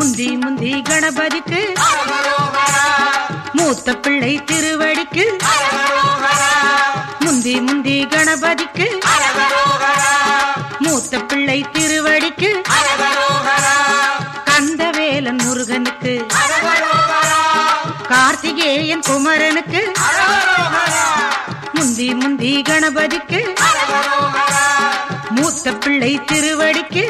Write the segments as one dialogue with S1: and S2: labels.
S1: முந்தி முந்தி கணபதிக்கு மூத்த பிள்ளை திருவடிக்கு முந்தி முந்தி கணபதிக்கு மூத்த பிள்ளை திருவடிக்கு கந்தவேலன் முருகனுக்கு கார்த்திகேயன் குமரனுக்கு முந்தி முந்தி கணபதிக்கு மூத்த பிள்ளை திருவடிக்கு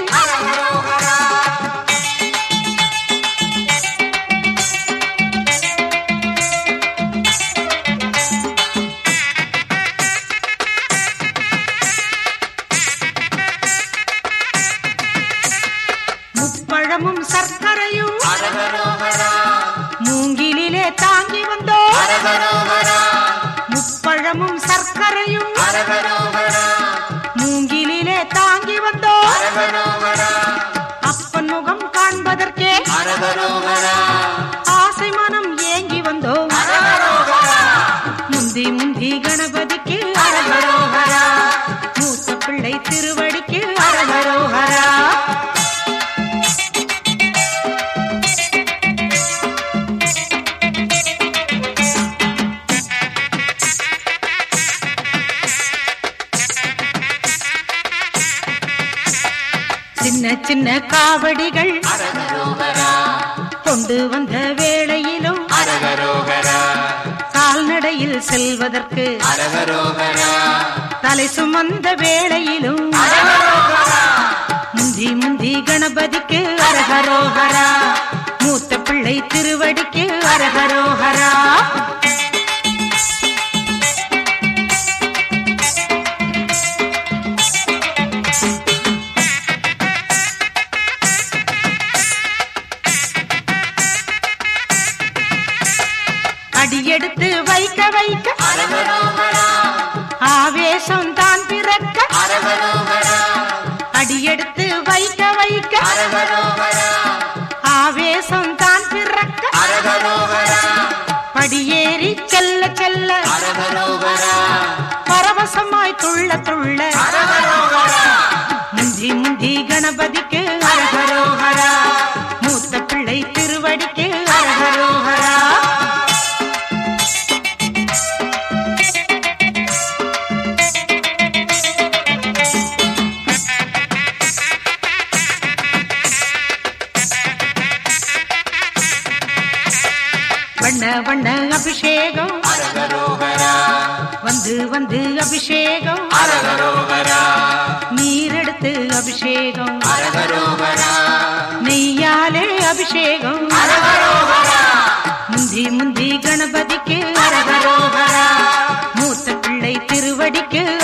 S1: முப்பழமும் சர்க்கரையும் மூங்கிலே தாங்கி வந்தோ முப்பழமும் சர்க்கரையும் மூங்கிலே தாங்கி வந்தோ அப்பன் முகம் காண்பதற்கே ஆசை மனம் ஏங்கி வந்தோ முந்தி முந்தி கணபதிக்கு அரகரோகரா மூத்த பிள்ளை திருவடிக்கு அரகரோகரா சின்ன சின்ன காவடிகள் கொண்டு வந்த வேளையிலும் கால்நடையில் செல்வதற்கு தலை சுமந்த வேளையிலும் முந்தி முந்தி கணபதிக்கு அரகரோகரா மூத்த பிள்ளை திருவடிக்கு அரகரோகரா அடியெடுத்து வைக்க வைக்க ஆவேசம் தான் பிறக்க அடியெடுத்து வைக்க வைக்க ஆவேசம் தான் பிறக்க படியேறி செல்ல செல்ல பரவசமாய் துள்ள துள்ள முந்தி முந்தி கணபதிக்கு அரகரோகரா மூத்த பிள்ளை திருவடிக்கு அரகரோகரா வண்ண வண்ண அபிஷேகம் வந்து வந்து அபிஷேகம் நீரெடுத்து அபிஷேகம் நெய்யாலே அபிஷேகம் முந்தி முந்தி கணபதிக்கு அரகரோகரா மூத்த பிள்ளை திருவடிக்கு